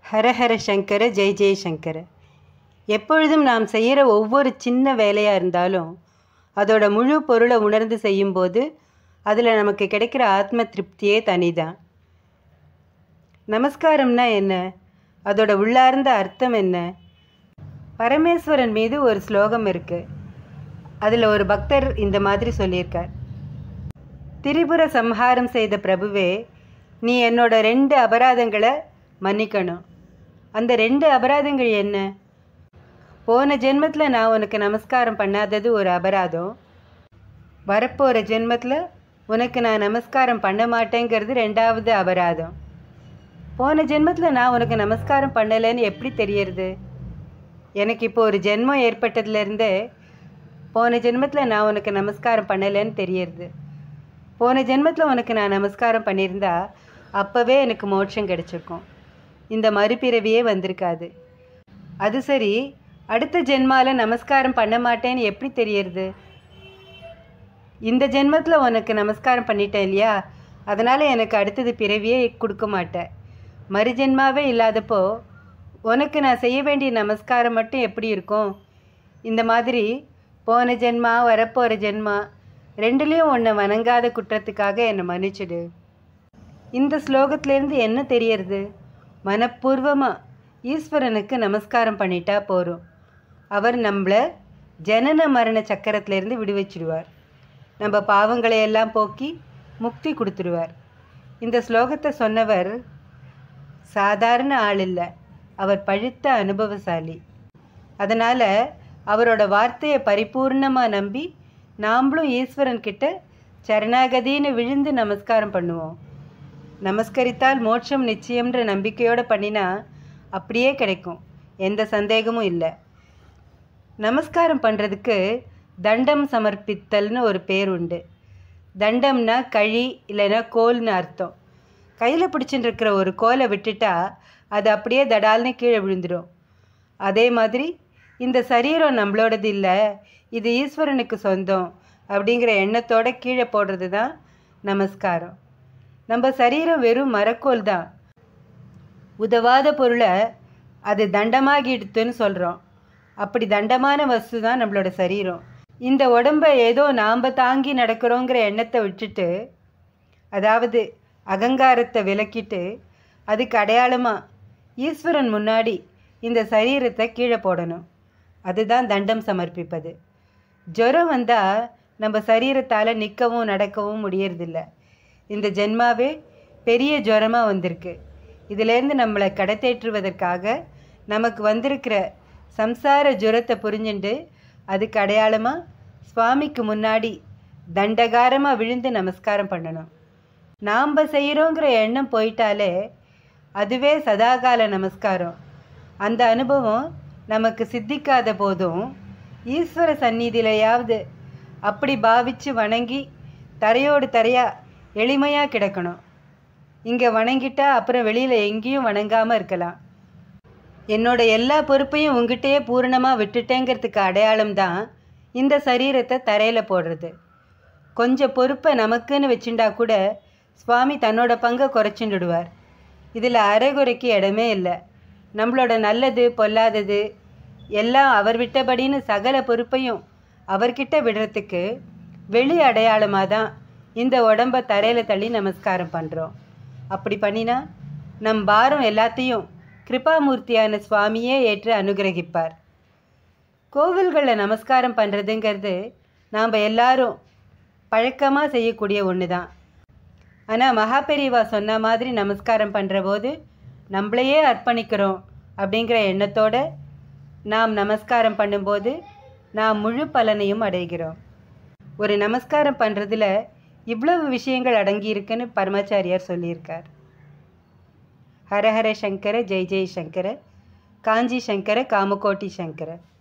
ஹரஹர சங்கர ஜெய் ஜெய் சங்கர எப்பொழுதும் நாம் செய்கிற ஒவ்வொரு சின்ன வேலையாக இருந்தாலும் அதோட முழு பொருளை உணர்ந்து செய்யும்போது அதில் நமக்கு கிடைக்கிற ஆத்ம திருப்தியே தனிதான் நமஸ்காரம்னா என்ன அதோட உள்ளார்ந்த அர்த்தம் என்ன பரமேஸ்வரன் மீது ஒரு ஸ்லோகம் இருக்குது அதில் ஒரு பக்தர் இந்த மாதிரி சொல்லியிருக்கார் திரிபுர சம்ஹாரம் செய்த பிரபுவே நீ என்னோட ரெண்டு அபராதங்களை மன்னிக்கணும் அந்த ரெண்டு அபராதங்கள் என்ன போன ஜென்மத்தில் நான் உனக்கு நமஸ்காரம் பண்ணாதது ஒரு அபராதம் வரப்போகிற ஜென்மத்தில் உனக்கு நான் நமஸ்காரம் பண்ண மாட்டேங்கிறது ரெண்டாவது அபராதம் போன ஜென்மத்தில் நான் உனக்கு நமஸ்காரம் பண்ணலைன்னு எப்படி தெரியறது எனக்கு இப்போ ஒரு ஜென்மம் ஏற்பட்டதுலேருந்தே போன ஜென்மத்தில் நான் உனக்கு நமஸ்காரம் பண்ணலைன்னு தெரியறது போன ஜென்மத்தில் உனக்கு நான் நமஸ்காரம் பண்ணியிருந்தா அப்போவே எனக்கு மோட்சம் கிடச்சிருக்கும் இந்த மறுபிறவியே வந்திருக்காது அது சரி அடுத்த ஜென்மாவில் நமஸ்காரம் பண்ண மாட்டேன்னு எப்படி தெரியறது இந்த ஜென்மத்தில் உனக்கு நமஸ்காரம் பண்ணிட்டேன் இல்லையா அதனால் எனக்கு அடுத்தது பிறவியே கொடுக்க மாட்டேன் மறுஜென்மாவே இல்லாதப்போ உனக்கு நான் செய்ய வேண்டிய நமஸ்காரம் மட்டும் எப்படி இருக்கும் இந்த மாதிரி போன ஜென்மா வரப்போகிற ஜென்மா ரெண்டுலேயும் உன்னை வணங்காத குற்றத்துக்காக என்னை மன்னிச்சிடு இந்த ஸ்லோகத்திலேருந்து என்ன தெரியறது மனப்பூர்வமாக ஈஸ்வரனுக்கு நமஸ்காரம் பண்ணிட்டா போகிறோம் அவர் நம்மளை ஜனன மரண சக்கரத்திலேருந்து விடுவிச்சிடுவார் நம்ம பாவங்களை எல்லாம் போக்கி முக்தி கொடுத்துடுவார் இந்த ஸ்லோகத்தை சொன்னவர் சாதாரண ஆள் இல்லை அவர் பழுத்த அனுபவசாலி அதனால் அவரோட வார்த்தையை பரிபூர்ணமாக நம்பி நாம்ளும் ஈஸ்வரன் கிட்ட சரணாகதின்னு விழுந்து நமஸ்காரம் பண்ணுவோம் நமஸ்கரித்தால் மோட்சம் நிச்சயம்ன்ற நம்பிக்கையோடு பண்ணினா அப்படியே கிடைக்கும் எந்த சந்தேகமும் இல்லை நமஸ்காரம் பண்ணுறதுக்கு தண்டம் சமர்ப்பித்தல்னு ஒரு பேர் உண்டு தண்டம்னா கழி இல்லைன்னா கோல்னு அர்த்தம் கையில் பிடிச்சிட்டு இருக்கிற ஒரு கோலை விட்டுட்டா அது அப்படியே தடால்னு கீழே விழுந்துடும் அதே மாதிரி இந்த சரீரம் நம்மளோடது இல்லை இது ஈஸ்வரனுக்கு சொந்தம் அப்படிங்கிற எண்ணத்தோட கீழே போடுறது தான் நமஸ்காரம் நம்ம சரீரம் வெறும் மரக்கோல் தான் உதவாத பொருளை அது தண்டமாகிடுத்துன்னு சொல்கிறோம் அப்படி தண்டமான வஸ்து தான் நம்மளோட சரீரம் இந்த உடம்பை ஏதோ நாம் தாங்கி நடக்கிறோங்கிற எண்ணத்தை விட்டுட்டு அதாவது அகங்காரத்தை விலக்கிட்டு அதுக்கு அடையாளமாக ஈஸ்வரன் முன்னாடி இந்த சரீரத்தை கீழே போடணும் அதுதான் தண்டம் சமர்ப்பிப்பது ஜுரம் வந்தால் நம்ம சரீரத்தால் நிற்கவும் நடக்கவும் முடியறதில்ல இந்த ஜென்மாவே பெரிய ஜுரமாக வந்திருக்கு இதிலேருந்து நம்மளை கடத்தேற்றுவதற்காக நமக்கு வந்திருக்கிற சம்சார ஜுரத்தை புரிஞ்சுண்டு அதுக்கு அடையாளமாக சுவாமிக்கு முன்னாடி தண்டகாரமாக விழுந்து நமஸ்காரம் பண்ணணும் நாம் செய்கிறோங்கிற எண்ணம் போயிட்டாலே அதுவே சதாகால நமஸ்காரம் அந்த அனுபவம் நமக்கு சித்திக்காத போதும் ஈஸ்வர சந்நிதியிலையாவது அப்படி பாவித்து வணங்கி தரையோடு தரையாக எளிமையாக கிடக்கணும் இங்கே வணங்கிட்டா அப்புறம் வெளியில் எங்கேயும் வணங்காமல் இருக்கலாம் என்னோட எல்லா பொறுப்பையும் உங்ககிட்டயே பூரணமாக விட்டுட்டேங்கிறதுக்கு அடையாளம் தான் இந்த சரீரத்தை தரையில் போடுறது கொஞ்சம் பொறுப்பை நமக்குன்னு வச்சுட்டா கூட சுவாமி தன்னோட பங்கை குறைச்சிண்டுடுவார் இதில் அரைகுறைக்கு இடமே இல்லை நம்மளோட நல்லது பொல்லாதது எல்லாம் அவர் விட்டபடின்னு சகல பொறுப்பையும் அவர்கிட்ட விடுறதுக்கு வெளி அடையாளமாக தான் இந்த உடம்பை தரையில் தள்ளி நமஸ்காரம் பண்ணுறோம் அப்படி பண்ணினா நம் பாரம் எல்லாத்தையும் கிருபாமூர்த்தியான சுவாமியே ஏற்று அனுகிரகிப்பார் கோவில்களில் நமஸ்காரம் பண்ணுறதுங்கிறது நாம் எல்லாரும் பழக்கமாக செய்யக்கூடிய ஒன்று தான் ஆனால் மகாபெரிவா சொன்ன மாதிரி நமஸ்காரம் பண்ணுற போது நம்மளையே அர்ப்பணிக்கிறோம் அப்படிங்கிற எண்ணத்தோடு நாம் நமஸ்காரம் பண்ணும்போது நாம் முழு பலனையும் அடைகிறோம் ஒரு நமஸ்காரம் பண்ணுறதுல இவ்வளவு விஷயங்கள் அடங்கியிருக்குன்னு பரமாச்சாரியார் சொல்லியிருக்கார் ஹரஹர சங்கர ஜெய் ஜெய் சங்கர காஞ்சி சங்கர காமகோட்டி சங்கர